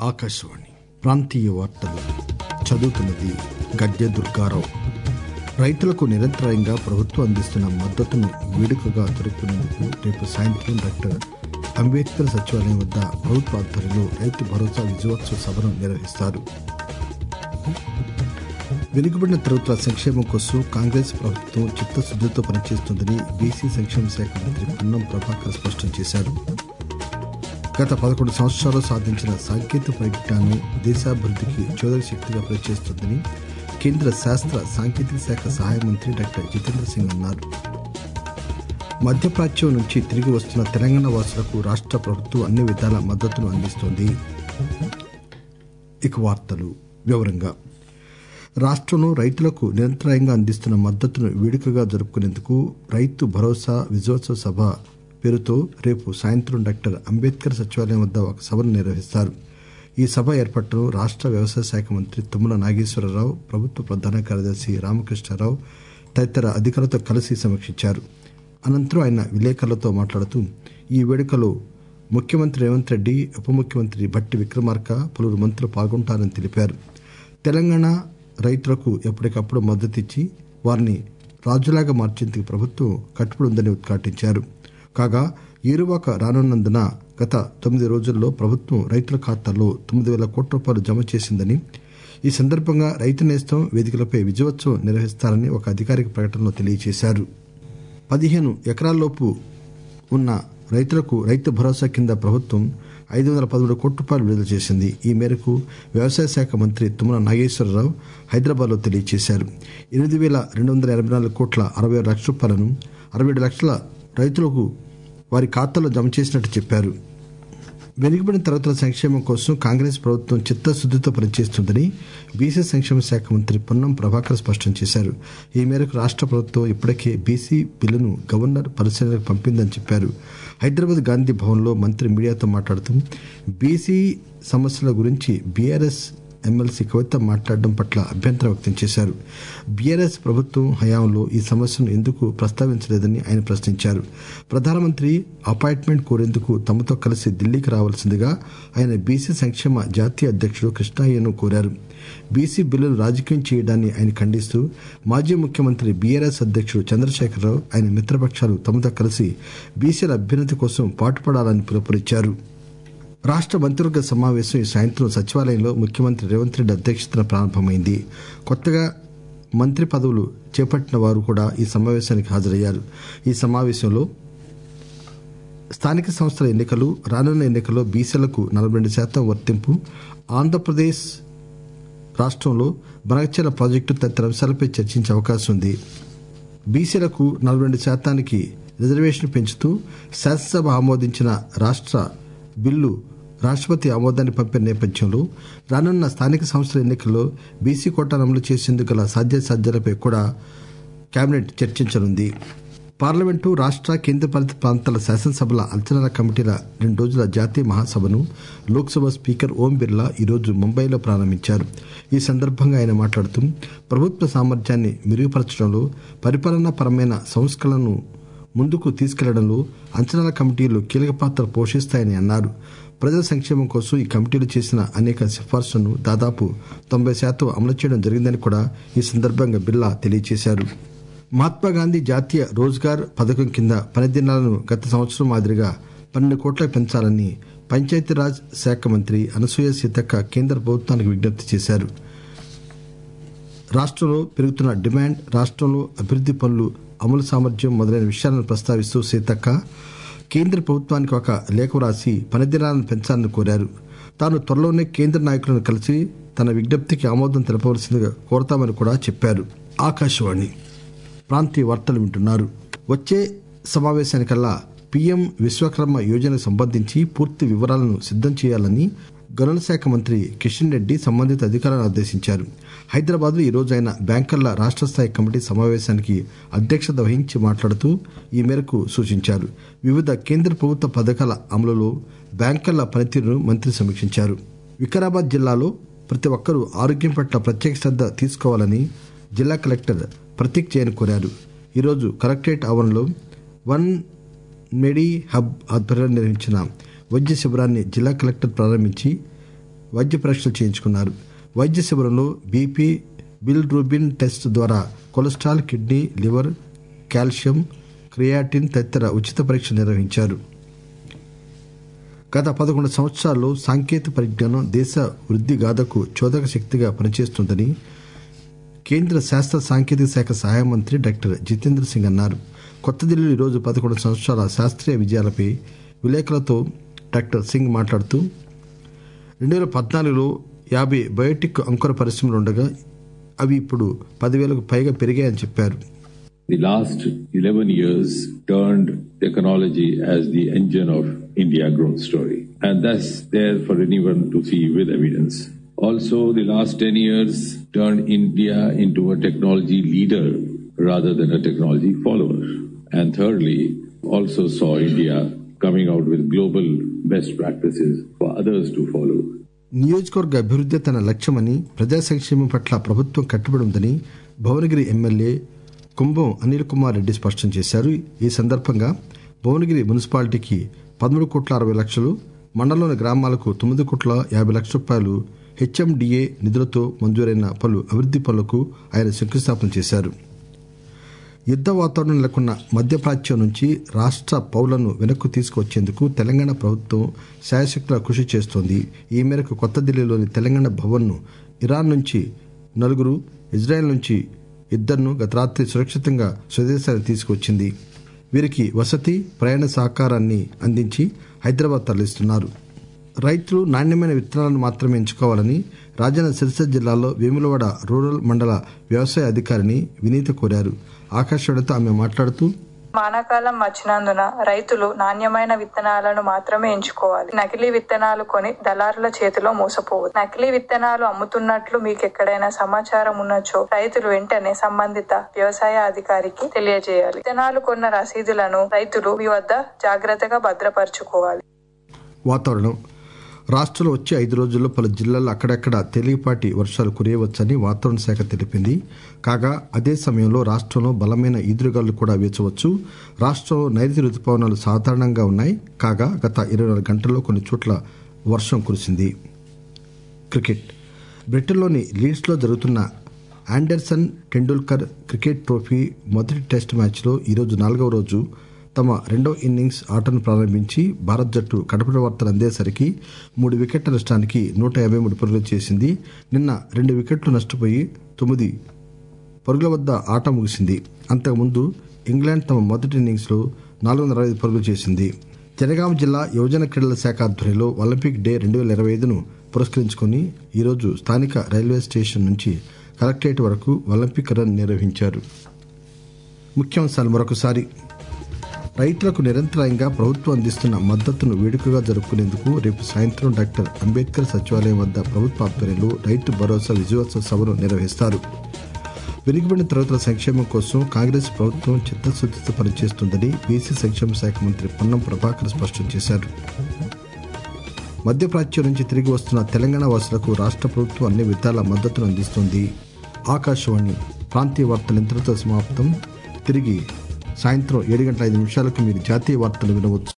ఆకాశవాణి ప్రాంతీయ వార్తలు చదువుతున్నది గడ్డ దుర్గారావు రైతులకు నిరంతరాయంగా ప్రభుత్వం అందిస్తున్న మద్దతును వేడుకగా జరుపుకునేందుకు రేపు సాయంత్రం డాక్టర్ అంబేద్కర్ సచివాలయం వద్ద ప్రభుత్వ ఆధ్వర్యంలో రైతు భరోసా విజయోత్సవ సభను నిర్వహిస్తారు వెనుకబడిన తరగతుల సంక్షేమం కోసం కాంగ్రెస్ ప్రభుత్వం చిత్తశుద్దితో పనిచేస్తుందని బీసీ సంక్షేమ శాఖ మంత్రి పొన్నం ప్రభాకర్ స్పష్టం చేశారు గత పదకొండు సంవత్సరాలు సాధించిన సాంకేతిక పరిజ్ఞానం దేశాభివృద్ధికి చోదక శక్తిగా పనిచేస్తుందని కేంద్ర శాస్త్ర సాంకేతిక శాఖ సహాయ మంత్రి డాక్టర్ జితేంద్ర సింగ్ అన్నారు మధ్యప్రాచ్యం నుంచి తిరిగి వస్తున్న తెలంగాణ వాసులకు రాష్ట్ర ప్రభుత్వం అన్ని విధాల మద్దతును అందిస్తోంది ఇక వార్తలు వివరంగా రాష్ట్రంలో రైతులకు నిరంతరాయంగా అందిస్తున్న మద్దతును వేడుకగా జరుపుకునేందుకు రైతు భరోసా విజయోత్సవ సభ పేరుతో రేపు సాయంత్రం డాక్టర్ అంబేద్కర్ సచివాలయం వద్ద ఒక సభను నిర్వహిస్తారు ఈ సభ ఏర్పాటును రాష్ట్ర వ్యవసాయ శాఖ మంత్రి తుమ్మల నాగేశ్వరరావు ప్రభుత్వ ప్రధాన కార్యదర్శి రామకృష్ణారావు తదితర అధికారులతో కలిసి సమీక్షించారు అనంతరం ఆయన విలేకరులతో మాట్లాడుతూ ఈ వేడుకలో ముఖ్యమంత్రి రేవంత్ రెడ్డి ఉప ముఖ్యమంత్రి భట్టి విక్రమార్క పలువురు మంత్రులు పాల్గొంటారని తెలిపారు తెలంగాణ రైతులకు ఎప్పటికప్పుడు మద్దతిచ్చి వారిని రాజులాగా మార్చేందుకు ప్రభుత్వం కట్టుబడి ఉందని ఉద్ఘాటించారు కాగా ఏరువాక రానున్నందున గత తొమ్మిది రోజుల్లో ప్రభుత్వం రైతుల ఖాతాల్లో తొమ్మిది వేల కోట్ల రూపాయలు జమ చేసిందని ఈ సందర్భంగా రైతు నేస్తం వేదికలపై విజయోత్సవం నిర్వహిస్తారని ఒక అధికారిక ప్రకటనలో తెలియజేశారు పదిహేను ఎకరాల్లోపు ఉన్న రైతులకు రైతు భరోసా కింద ప్రభుత్వం ఐదు వందల పదమూడు కోట్ల రూపాయలు విడుదల చేసింది ఈ మేరకు వ్యవసాయ శాఖ మంత్రి తుమ్మల నాగేశ్వరరావు హైదరాబాద్లో తెలియజేశారు ఎనిమిది వేల రెండు వందల ఎనభై నాలుగు కోట్ల అరవై ఆరు లక్షల రూపాయలను అరవై ఏడు లక్షల రైతులకు వారి ఖాతాలో జమ చేసినట్టు చెప్పారు వెనుకబడిన తరగతుల సంక్షేమం కోసం కాంగ్రెస్ ప్రభుత్వం చిత్తశుద్దితో పనిచేస్తుందని బీసీ సంక్షేమ శాఖ మంత్రి పొన్నం ప్రభాకర్ స్పష్టం చేశారు ఈ మేరకు రాష్ట్ర ప్రభుత్వం ఇప్పటికే బీసీ బిల్లును గవర్నర్ పరిశీలనకు పంపిందని చెప్పారు హైదరాబాద్ గాంధీ భవన్లో మంత్రి మీడియాతో మాట్లాడుతూ బీసీ సమస్యల గురించి బీఆర్ఎస్ ఎమ్మెల్సీ కవిత మాట్లాడడం పట్ల అభ్యంతరం వ్యక్తం చేశారు బీఆర్ఎస్ ప్రభుత్వం హయాంలో ఈ సమస్యను ఎందుకు ప్రస్తావించలేదని ఆయన ప్రశ్నించారు ప్రధానమంత్రి అపాయింట్మెంట్ కోరేందుకు తమతో కలిసి ఢిల్లీకి రావాల్సిందిగా ఆయన బీసీ సంక్షేమ జాతీయ అధ్యక్షుడు కృష్ణయ్యను కోరారు బీసీ బిల్లును రాజకీయం చేయడాన్ని ఆయన ఖండిస్తూ మాజీ ముఖ్యమంత్రి బీఆర్ఎస్ అధ్యక్షుడు చంద్రశేఖరరావు ఆయన మిత్రపక్షాలు తమతో కలిసి బీసీల అభ్యున్నతి కోసం పాటుపడాలని పిలుపునిచ్చారు రాష్ట్ర మంత్రివర్గ సమావేశం ఈ సాయంత్రం సచివాలయంలో ముఖ్యమంత్రి రేవంత్ రెడ్డి అధ్యక్షతన ప్రారంభమైంది కొత్తగా మంత్రి పదవులు చేపట్టిన వారు కూడా ఈ సమావేశానికి హాజరయ్యారు ఈ సమావేశంలో స్థానిక సంస్థల ఎన్నికలు రానున్న ఎన్నికల్లో బీసీలకు నలభై రెండు శాతం వర్తింపు ఆంధ్రప్రదేశ్ రాష్ట్రంలో బనగచెల ప్రాజెక్టు తదితర అంశాలపై చర్చించే అవకాశం ఉంది బీసీలకు నలభై రెండు శాతానికి రిజర్వేషన్ పెంచుతూ శాసనసభ ఆమోదించిన రాష్ట్ర బిల్లు రాష్ట్రపతి ఆమోదాన్ని పంపిన నేపథ్యంలో రానున్న స్థానిక సంస్థల ఎన్నికల్లో బీసీ కోటాను అమలు చేసేందుకు గల సాధ్యాసాధ్యాలపై కూడా కేబినెట్ చర్చించనుంది పార్లమెంటు రాష్ట్ర కేంద్రపాలిత ప్రాంతాల శాసనసభల అంచనాల కమిటీల రెండు రోజుల జాతీయ మహాసభను లోక్సభ స్పీకర్ ఓం బిర్లా ఈరోజు ముంబైలో ప్రారంభించారు ఈ సందర్భంగా ఆయన మాట్లాడుతూ ప్రభుత్వ సామర్థ్యాన్ని మెరుగుపరచడంలో పరిపాలనాపరమైన సంస్కరణను ముందుకు తీసుకెళ్లడంలో అంచనాల కమిటీలు కీలక పాత్ర పోషిస్తాయని అన్నారు ప్రజల సంక్షేమం కోసం ఈ కమిటీలు చేసిన అనేక సిఫార్సులను దాదాపు తొంభై శాతం అమలు చేయడం జరిగిందని కూడా ఈ సందర్భంగా బిర్లా తెలియజేశారు మహాత్మాగాంధీ జాతీయ రోజ్గార్ పథకం కింద పని దినాలను గత సంవత్సరం మాదిరిగా పన్నెండు కోట్లకు పెంచాలని పంచాయతీరాజ్ శాఖ మంత్రి అనసూయ సీతక్క కేంద్ర ప్రభుత్వానికి విజ్ఞప్తి చేశారు రాష్ట్రంలో పెరుగుతున్న డిమాండ్ రాష్ట్రంలో అభివృద్ది పనులు అమలు సామర్థ్యం మొదలైన విషయాలను ప్రస్తావిస్తూ సీతక్క కేంద్ర ప్రభుత్వానికి ఒక లేఖ రాసి పనిదినాలను పెంచాలని కోరారు తాను త్వరలోనే కేంద్ర నాయకులను కలిసి తన విజ్ఞప్తికి ఆమోదం తెలపవలసిందిగా కోరతామని కూడా చెప్పారు ఆకాశవాణి ప్రాంతీయ వార్తలు వింటున్నారు వచ్చే సమావేశానికల్లా పీఎం విశ్వకర్మ యోజనకు సంబంధించి పూర్తి వివరాలను సిద్దం చేయాలని గనుల శాఖ మంత్రి కిషన్ రెడ్డి సంబంధిత అధికారులను ఆదేశించారు హైదరాబాద్ లో ఈ రోజు ఆయన బ్యాంకర్ల రాష్ట్ర స్థాయి కమిటీ సమావేశానికి అధ్యక్షత వహించి మాట్లాడుతూ ఈ మేరకు సూచించారు వివిధ కేంద్ర ప్రభుత్వ పథకాల అమలులో బ్యాంకర్ల పనితీరును మంత్రి సమీక్షించారు వికారాబాద్ జిల్లాలో ప్రతి ఒక్కరూ ఆరోగ్యం పట్ల ప్రత్యేక శ్రద్ధ తీసుకోవాలని జిల్లా కలెక్టర్ ప్రతీక్ జైన్ కోరారు ఈరోజు కలెక్టరేట్ ఆవరణలో వన్ మెడి హబ్ ఆధ్వర్యంలో నిర్వహించిన వైద్య శిబిరాన్ని జిల్లా కలెక్టర్ ప్రారంభించి వైద్య పరీక్షలు చేయించుకున్నారు వైద్య శిబిరంలో బీపీ బిల్రూబిన్ టెస్ట్ ద్వారా cholesterol kidney liver calcium creatinine తదితర ఉచిత పరీక్షలు నిర్వహించారు గత పదకొండు సంవత్సరాల్లో సాంకేతిక పరిజ్ఞానం దేశ వృద్ధి గాథకు చోదక శక్తిగా పనిచేస్తుందని కేంద్ర శాస్త్ర సాంకేతిక శాఖ సహాయ మంత్రి డాక్టర్ జితేంద్ర సింగ్ అన్నారు కొత్త ఢిల్లీలో ఈరోజు పదకొండు సంవత్సరాల శాస్త్రీయ విజయాలపై విలేకరులతో డాక్టర్ సింగ్ మాట్లాడుతూ రెండు వేల పద్నాలుగులో యాభై బయోటిక్ అంకుర పరిశ్రమలు ఉండగా అవి ఇప్పుడు పదివేలకు పైగా పెరిగాయని చెప్పారు The last 11 years turned technology as the engine of India growth story. And that's there for anyone to see with evidence. Also, the last 10 years turned India into a technology leader rather than a technology follower. And thirdly, also saw India coming out with global best practices for others to follow. నియోజకవర్గ అభివృద్ధి తన లక్ష్యమని ప్రజా సంక్షేమం పట్ల ప్రభుత్వం కట్టుబడి ఉందని భువనగిరి ఎమ్మెల్యే కుంభం అనిల్ కుమార్ రెడ్డి స్పష్టం చేశారు ఈ సందర్భంగా భువనగిరి మున్సిపాలిటీకి పదమూడు కోట్ల అరవై లక్షలు మండలంలోని గ్రామాలకు తొమ్మిది కోట్ల యాభై లక్షల రూపాయలు హెచ్ఎండిఏ నిధులతో మంజూరైన పలు అభివృద్ది పనులకు ఆయన శంకుస్థాపన చేశారు యుద్ద వాతావరణం నెలకొన్న మధ్యప్రాచ్యం నుంచి రాష్ట్ర పౌరులను వెనక్కు తీసుకువచ్చేందుకు తెలంగాణ ప్రభుత్వం శాయశక్తుల కృషి చేస్తోంది ఈ మేరకు కొత్త ఢిల్లీలోని తెలంగాణ భవన్ను ఇరాన్ నుంచి నలుగురు ఇజ్రాయెల్ నుంచి ఇద్దరును గత రాత్రి సురక్షితంగా స్వదేశానికి తీసుకువచ్చింది వీరికి వసతి ప్రయాణ సహకారాన్ని అందించి హైదరాబాద్ తరలిస్తున్నారు రైతులు నాణ్యమైన విత్తనాలను మాత్రమే ఎంచుకోవాలని రాజన్న సిరిసిల్ల జిల్లాలో వేములవాడ రూరల్ మండల వ్యవసాయ అధికారిని వినీత కోరారు ఆకాశవాణితో ఆమె మాట్లాడుతూ వానాకాలం వచ్చినందున రైతులు నాణ్యమైన విత్తనాలను మాత్రమే ఎంచుకోవాలి నకిలీ విత్తనాలు కొని దళారుల చేతిలో మోసపోవద్దు నకిలీ విత్తనాలు అమ్ముతున్నట్లు మీకు ఎక్కడైనా సమాచారం ఉన్నచో రైతులు వెంటనే సంబంధిత వ్యవసాయ అధికారికి తెలియజేయాలి విత్తనాలు కొన్న రసీదులను రైతులు మీ వద్ద జాగ్రత్తగా భద్రపరచుకోవాలి వాతావరణం రాష్ట్రంలో వచ్చే ఐదు రోజుల్లో పలు జిల్లాల్లో అక్కడక్కడ తేలికపాటి వర్షాలు కురియవచ్చని వాతావరణ శాఖ తెలిపింది కాగా అదే సమయంలో రాష్ట్రంలో బలమైన ఈదురుగాలు కూడా వీచవచ్చు రాష్ట్రంలో నైరుతి రుతుపవనాలు సాధారణంగా ఉన్నాయి కాగా గత ఇరవై నాలుగు గంటల్లో కొన్ని చోట్ల వర్షం కురిసింది క్రికెట్ బ్రిటన్లోని లీడ్స్లో జరుగుతున్న ఆండర్సన్ టెండూల్కర్ క్రికెట్ ట్రోఫీ మొదటి టెస్ట్ మ్యాచ్లో ఈరోజు నాలుగవ రోజు తమ రెండో ఇన్నింగ్స్ ఆటను ప్రారంభించి భారత్ జట్టు కడపటి వార్తలు అందేసరికి మూడు వికెట్ల నష్టానికి నూట యాభై మూడు పరుగులు చేసింది నిన్న రెండు వికెట్లు నష్టపోయి తొమ్మిది పరుగుల వద్ద ఆట ముగిసింది అంతకుముందు ఇంగ్లాండ్ తమ మొదటి ఇన్నింగ్స్లో నాలుగు వందల అరవై ఐదు పరుగులు చేసింది జనగాం జిల్లా యువజన క్రీడల శాఖ ఆధ్వర్యంలో ఒలింపిక్ డే రెండు వేల ఇరవై ఐదును పురస్కరించుకుని ఈరోజు స్థానిక రైల్వే స్టేషన్ నుంచి కలెక్టరేట్ వరకు ఒలింపిక్ రన్ నిర్వహించారు ముఖ్యాంశాలు మరొకసారి రైతులకు నిరంతరాయంగా ప్రభుత్వం అందిస్తున్న మద్దతును వేడుకగా జరుపుకునేందుకు రేపు సాయంత్రం డాక్టర్ అంబేద్కర్ సచివాలయం వద్ద ప్రభుత్వ ఆధ్వర్యంలో రైతు భరోసా విజయోత్సవ సభను నిర్వహిస్తారు వెనుకబడిన తరగతుల సంక్షేమం కోసం కాంగ్రెస్ ప్రభుత్వం చిత్తశుద్దితో పనిచేస్తుందని బీసీ సంక్షేమ శాఖ మంత్రి పొన్నం ప్రభాకర్ స్పష్టం చేశారు మధ్యప్రాచ్యం నుంచి తిరిగి వస్తున్న తెలంగాణ వాసులకు రాష్ట్ర ప్రభుత్వం అన్ని విధాల మద్దతును అందిస్తోంది ఆకాశవాణి ప్రాంతీయ వార్తలు ఇంతటితో సమాప్తం తిరిగి సాయంత్రం ఏడు గంటల ఐదు నిమిషాలకు మీరు జాతీయ వార్తలు వినవచ్చు